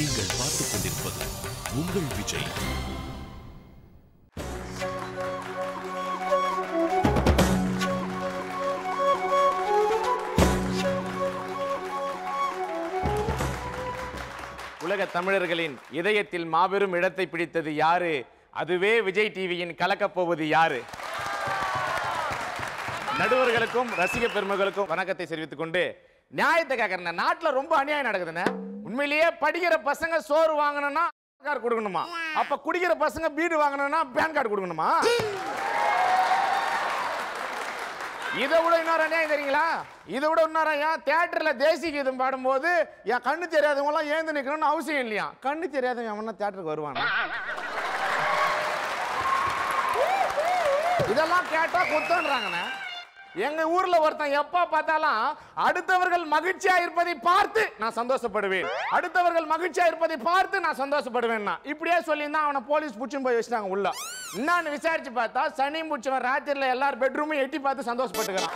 நீங்கள் பார்த்துக் கொண்டிருப்பது உங்கள் விஜய் உலக தமிழர்களின் இதயத்தில் மாபெரும் இடத்தை பிடித்தது யாரு அதுவே விஜய் டிவியின் கலக்கப் போவது யாரு நடுவர்களுக்கும் ரசிக பெருமகளுக்கும் வணக்கத்தை தெரிவித்துக் கொண்டு நியாயத்தை கேட்கறேன் நாட்டுல ரொம்ப அநியாயம் நடக்குதுண்ணே உண்மையிலேயே படிக்கிற பசங்க சோறு வாங்கணும்னா கார்டு கொடுக்கணுமா அப்ப குடிக்கிற பசங்க பீடு வாங்கணும்னா பேன் கார்டு கொடுக்கணுமா இதை விட இன்னொரு அநியாயம் தெரியுங்களா இதை விட இன்னொரு ஏன் தியேட்டர்ல தேசிய கீதம் பாடும்போது என் கண்ணு தெரியாதவங்க எல்லாம் ஏந்து நிக்கணும்னு அவசியம் இல்லையா கண்ணு தெரியாதவன் அவனா தியேட்டருக்கு வருவானா இதெல்லாம் கேட்டா குத்தன்றாங்கண்ணே எங்க ஊர்ல ஒருத்தன் எப்ப பார்த்தாலும் அடுத்தவர்கள் மகிழ்ச்சியா இருப்பதை பார்த்து நான் சந்தோஷப்படுவேன் அடுத்தவர்கள் மகிழ்ச்சியா இருப்பதை பார்த்து நான் சந்தோஷப்படுவேன்னா இப்படியே சொல்லியிருந்தா அவனை போலீஸ் புடிச்சுன்னு போய் வச்சுட்டாங்க உள்ள என்னன்னு விசாரிச்சு பார்த்தா சனி முடிச்சவன் ராத்திரில எல்லார் பெட்ரூமும் எட்டி பார்த்து சந்தோஷப்பட்டுக்கிறான்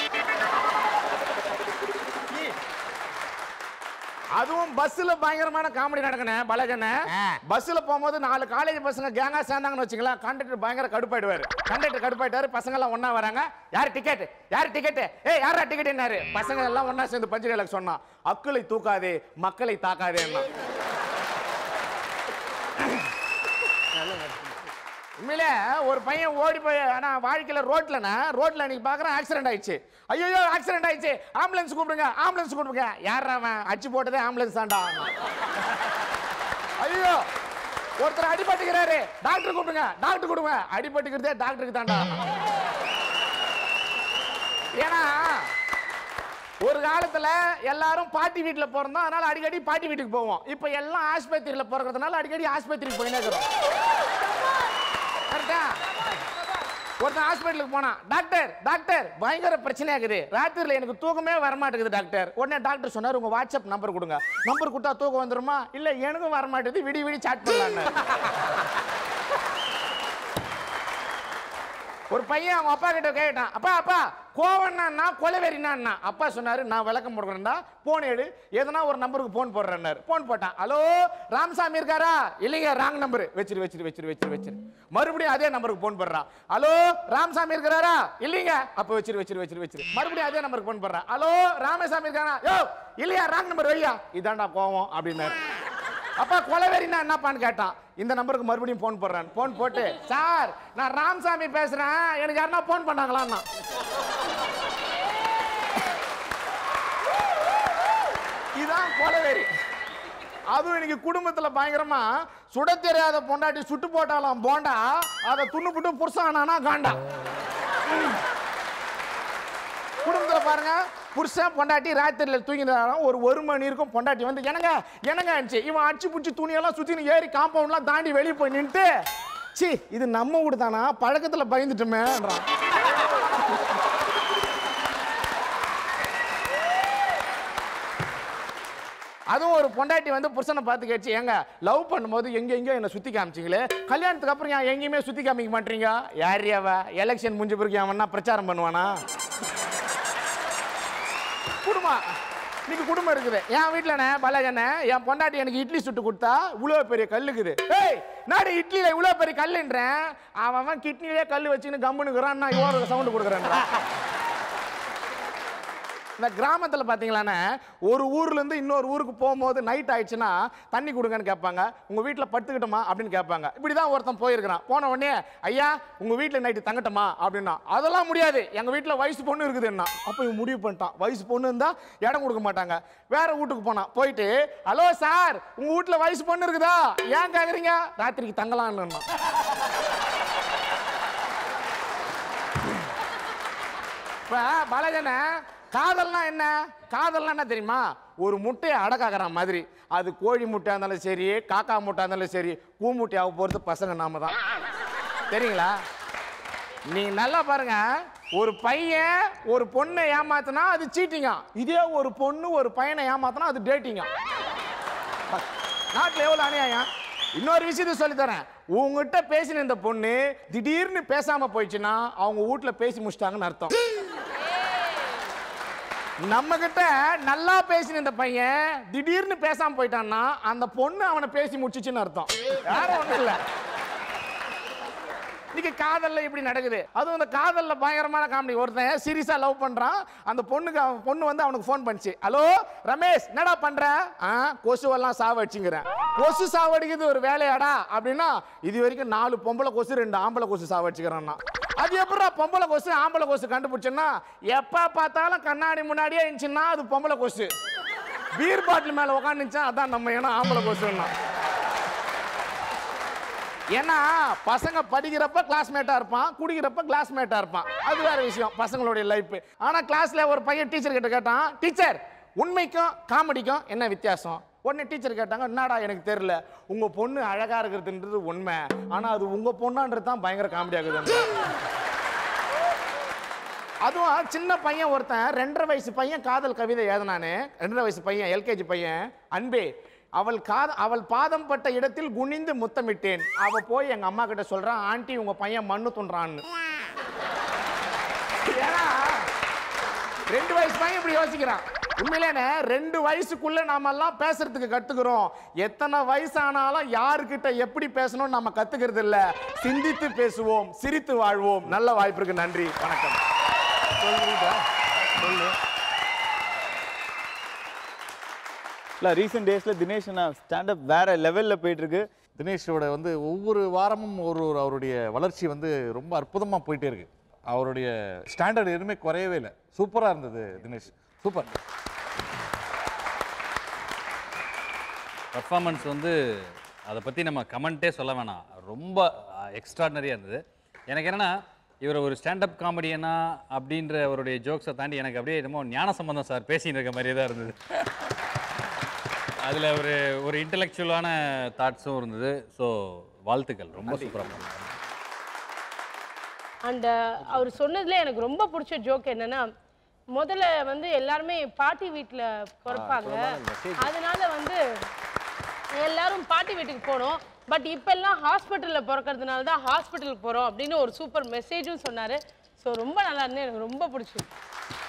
அதுவும் பஸ்ல பயங்கரமான காமெடி நடக்கணும் பலகன பஸ்ல போகும்போது நாலு காலேஜ் பசங்க கேங்கா சேர்ந்தாங்கன்னு வச்சுங்களேன் கண்டக்டர் பயங்கர கடுப்பாயிடுவாரு கண்டக்டர் கடுப்பாயிட்டாரு பசங்க எல்லாம் ஒண்ணா வராங்க யார் டிக்கெட் யார் டிக்கெட் ஏய் யாரா டிக்கெட் என்னாரு பசங்க எல்லாம் ஒண்ணா சேர்ந்து பஞ்சு டைலாக் சொன்னா அக்களை தூக்காதே மக்களை தாக்காதே உண்மையிலே ஒரு பையன் ஓடி போய் ஆனா வாழ்க்கையில ரோட்லனா ரோட்ல அன்னைக்கு பாக்குறேன் ஆக்சிடென்ட் ஆயிடுச்சு ஐயோ ஆக்சிடென்ட் ஆயிடுச்சு ஆம்புலன்ஸ் கூப்பிடுங்க ஆம்புலன்ஸ் கூப்பிடுங்க யார் அவன் அடிச்சு போட்டதே ஆம்புலன்ஸ் தான்டா ஐயோ ஒருத்தர் அடிபட்டுக்கிறாரு டாக்டர் கூப்பிடுங்க டாக்டர் கூப்பிடுங்க அடிபட்டுக்கிறதே டாக்டருக்கு தான்டா ஏன்னா ஒரு காலத்துல எல்லாரும் பாட்டி வீட்டுல பிறந்தோம் அதனால அடிக்கடி பாட்டி வீட்டுக்கு போவோம் இப்போ எல்லாம் ஆஸ்பத்திரியில பிறக்கிறதுனால அடிக்கடி ஆஸ்பத்திரிக்கு போயினே இருக்கிறோம் கரெக்டா ஒருத்தன் ஹாஸ்பிட்டலுக்கு போனான் டாக்டர் டாக்டர் பயங்கர பிரச்சனையா இருக்குது ராத்திரில எனக்கு தூக்கமே வரமாட்டேங்குது டாக்டர் உடனே டாக்டர் சொன்னார் உங்க வாட்ஸ்அப் நம்பர் கொடுங்க நம்பர் கொடுத்தா தூக்கம் வந்துருமா இல்ல எனக்கும் வரமாட்டேங்குது விடி விடி சாட் பண்ணலான்னு ஒரு பையன் அவன் அப்பா கிட்ட கேட்டான் அப்பா அப்பா கோவன்னா கொலவெறினா அப்பா சொன்னாரு நான் விளக்கம் போடுறேன்டா போன் எடு எதனா ஒரு நம்பருக்கு போன் போடுறேன்னாரு போன் போட்டான் ஹலோ ராமசாமி இருக்காரா இல்லைங்க ராங் நம்பர் வச்சிரு வச்சிரு வச்சிரு வச்சிரு வச்சிரு மறுபடியும் அதே நம்பருக்கு போன் போடுறான் ஹலோ ராமசாமி இருக்கிறாரா இல்லைங்க அப்ப வச்சிரு வச்சிரு வச்சிரு வச்சிரு மறுபடியும் அதே நம்பருக்கு போன் போடுறான் ஹலோ ராமசாமி இருக்காரா யோ இல்லையா ராங் நம்பர் வையா இதான்டா கோவம் அப்படின்னாரு அப்பா கொலவெறினா என்னப்பான்னு கேட்டான் இந்த நம்பருக்கு மறுபடியும் ஃபோன் போடுறேன் ஃபோன் போட்டு சார் நான் ராமசாமி பேசுறேன் எனக்கு யாருன்னா ஃபோன் பண்ணாங்களான்னா இதான் கொலவெறி அதுவும் இன்னைக்கு குடும்பத்துல பயங்கரமா சுட தெரியாத பொண்டாட்டி சுட்டு போட்டாலாம் போண்டா அதை துண்ணு புட்டு புருஷானா காண்டா குடும்பத்துல பாருங்க புருஷன் பொண்டாட்டி ராத்திரில தூங்கினாலும் ஒரு ஒரு மணி இருக்கும் பொண்டாட்டி வந்து என்னங்க என்னங்க ஆச்சு இவன் அடிச்சு புடிச்சு துணியெல்லாம் சுத்தி ஏறி காம்பவுண்ட்லாம் தாண்டி வெளியே போய் நின்னுட்டு சி இது நம்ம வீடு தானா பழக்கத்துல பயந்துட்டுமேன்றான் அதுவும் ஒரு பொண்டாட்டி வந்து புருஷனை பார்த்து கேச்சு ஏங்க லவ் பண்ணும்போது எங்க எங்க என்ன சுத்தி காமிச்சிங்களே கல்யாணத்துக்கு அப்புறம் ஏன் எங்கேயுமே சுத்தி காமிக்க மாட்டீங்க யார் அவ எலெக்ஷன் முடிஞ்ச பிறகு அவன் பிரச்சாரம் பண்ணுவானா குடும்பம் இன்னைக்கு குடும்பம் இருக்குது என் வீட்டிலண்ணே பலகண்ணே என் பொண்டாட்டி எனக்கு இட்லி சுட்டு கொடுத்தா இவ்வளோ பெரிய கல் இருக்குது ஏய் நாடு இட்லியில இவ்வளோ பெரிய கல்லுன்றேன் அவன் அவன் கிட்னிலே கல் வச்சுன்னு கம்முனுக்குறான் நான் இவ்வளோ சவுண்டு கொடுக்குறேன் இந்த கிராமத்தில் பார்த்தீங்களாண்ணே ஒரு ஊர்லேருந்து இன்னொரு ஊருக்கு போகும்போது நைட் ஆயிடுச்சுன்னா தண்ணி கொடுங்கன்னு கேட்பாங்க உங்கள் வீட்டில் படுத்துக்கிட்டோமா அப்படின்னு கேட்பாங்க இப்படி தான் ஒருத்தன் போயிருக்கிறான் போன உடனே ஐயா உங்கள் வீட்டில் நைட்டு தங்கட்டுமா அப்படின்னா அதெல்லாம் முடியாது எங்கள் வீட்டில் வயசு பொண்ணு இருக்குதுன்னா அப்போ இவன் முடிவு பண்ணிட்டான் வயசு பொண்ணு இருந்தால் இடம் கொடுக்க மாட்டாங்க வேற வீட்டுக்கு போனான் போயிட்டு ஹலோ சார் உங்கள் வீட்டில் வயசு பொண்ணு இருக்குதா ஏன் கேட்குறீங்க ராத்திரிக்கு தங்கலான்னு இப்போ பாலாஜன காதல்னா என்ன காதல்னா என்ன தெரியுமா ஒரு முட்டையை அடக்காக்கிற மாதிரி அது கோழி முட்டையாக இருந்தாலும் சரி காக்கா முட்டையாக இருந்தாலும் சரி பூ முட்டையாக போகிறது பசங்க நாம தான் தெரியுங்களா நீ நல்லா பாருங்க ஒரு பையன் ஒரு பொண்ணை ஏமாத்தினா அது சீட்டிங்க இதே ஒரு பொண்ணு ஒரு பையனை ஏமாத்தினா அது டேட்டிங்க நாட்டில் எவ்வளோ அநியாயம் இன்னொரு விஷயத்த சொல்லி தரேன் உங்ககிட்ட பேசின இந்த பொண்ணு திடீர்னு பேசாம போயிடுச்சுன்னா அவங்க வீட்ல பேசி முடிச்சிட்டாங்கன்னு அர்த்தம் நம்ம கிட்ட நல்லா பேசின இந்த பையன் திடீர்னு பேசாம போயிட்டான்னா அந்த பொண்ணு அவனை பேசி முடிச்சுச்சுன்னு அர்த்தம் வேற ஒண்ணும் இல்ல இன்னைக்கு காதல்ல இப்படி நடக்குது அதுவும் அந்த காதல்ல பயங்கரமான காமெடி ஒருத்தன் சீரியஸா லவ் பண்றான் அந்த பொண்ணுக்கு அவன் பொண்ணு வந்து அவனுக்கு ஃபோன் பண்ணுச்சு ஹலோ ரமேஷ் என்னடா பண்ற ஆ கொசுவெல்லாம் சாவடிச்சுங்கிறேன் கொசு சாவடிக்கிறது ஒரு வேலையாடா அப்படின்னா இது வரைக்கும் நாலு பொம்பளை கொசு ரெண்டு ஆம்பளை கொசு சாவடிச்சுக்கிறான்னா அது எப்படா பொம்பளை கொசு ஆம்பளை கொசு கண்டுபிடிச்சேன்னா எப்ப பார்த்தாலும் கண்ணாடி முன்னாடியே இருந்துச்சுன்னா அது பொம்பளை கொசு பீர் பாட்டில் மேல உட்காந்துச்சா அதான் நம்ம ஏன்னா ஆம்பளை கொசுன்னா ஏன்னா பசங்க படிக்கிறப்ப கிளாஸ்மேட்டா இருப்பான் குடிக்கிறப்ப கிளாஸ்மேட்டா இருப்பான் அது வேற விஷயம் பசங்களுடைய லைஃப் ஆனா கிளாஸ்ல ஒரு பையன் டீச்சர் கிட்ட கேட்டான் டீச்சர் உண்மைக்கும் காமெடிக்கும் என்ன வித்தியாசம் உடனே டீச்சர் கேட்டாங்க என்னடா எனக்கு தெரியல உங்க பொண்ணு அழகா இருக்கிறதுன்றது உண்மை ஆனா அது உங்க பொண்ணான்றது தான் பயங்கர காமெடி ஆகுது அதுவும் சின்ன பையன் ஒருத்தன் ரெண்டரை வயசு பையன் காதல் கவிதை எழுதினானே ரெண்டரை வயசு பையன் எல்கேஜி பையன் அன்பே அவள் காத அவள் பாதம் பட்ட இடத்தில் குனிந்து முத்தமிட்டேன் அவ போய் எங்க அம்மா கிட்ட சொல்றான் ஆண்டி உங்க பையன் மண்ணு துண்டுறான்னு ஏன்னா ரெண்டு வயசு பையன் இப்படி யோசிக்கிறான் உண்மையிலேனே ரெண்டு வயசுக்குள்ள நாம எல்லாம் பேசுறதுக்கு கத்துக்கிறோம் எத்தனை வயசானாலும் யாருக்கிட்ட எப்படி பேசணும் நம்ம கத்துக்கிறது இல்ல சிந்தித்து பேசுவோம் சிரித்து வாழ்வோம் நல்ல வாய்ப்பிற்கு நன்றி வணக்கம் சொல்லுடா சொல்லு இல்லை ரீசெண்ட் டேஸில் தினேஷ் ஸ்டாண்டப் வேற லெவலில் போயிட்டு இருக்கு தினேஷோட வந்து ஒவ்வொரு வாரமும் ஒரு ஒரு அவருடைய வளர்ச்சி வந்து ரொம்ப அற்புதமாக போயிட்டே இருக்கு அவருடைய ஸ்டாண்டர்ட் எதுவுமே குறையவே இல்லை சூப்பராக இருந்தது தினேஷ் சூப்பர் பர்ஃபார்மன்ஸ் வந்து அதை பற்றி நம்ம கமெண்ட்டே சொல்ல வேணாம் ரொம்ப எக்ஸ்ட்ராடனரியாக இருந்தது எனக்கு என்னன்னா இவர் ஒரு ஸ்டாண்டப் காமெடியனா அப்படின்ற அவருடைய ஜோக்ஸை தாண்டி எனக்கு அப்படியே என்னமோ ஞான சம்பந்தம் சார் பேசின்னு இருக்க மாதிரியே தான் இருந்தது அதில் ஒரு ஒரு இன்டெலெக்சுவலான தாட்ஸும் இருந்தது ஸோ வாழ்த்துக்கள் ரொம்ப சூப்பராக பண்ணாங்க அண்ட் அவர் சொன்னதுல எனக்கு ரொம்ப பிடிச்ச ஜோக் என்னன்னா முதல்ல வந்து எல்லாருமே பாட்டி வீட்டில் பிறப்பாங்க அதனால வந்து எல்லாரும் பாட்டி வீட்டுக்கு போனோம் பட் இப்பெல்லாம் ஹாஸ்பிட்டலில் பிறக்கறதுனால தான் ஹாஸ்பிட்டலுக்கு போகிறோம் அப்படின்னு ஒரு சூப்பர் மெசேஜும் சொன்னார் ஸோ ரொம்ப நல்லா இருந்து எனக்கு ரொம்ப பிடிச்சிருக்கு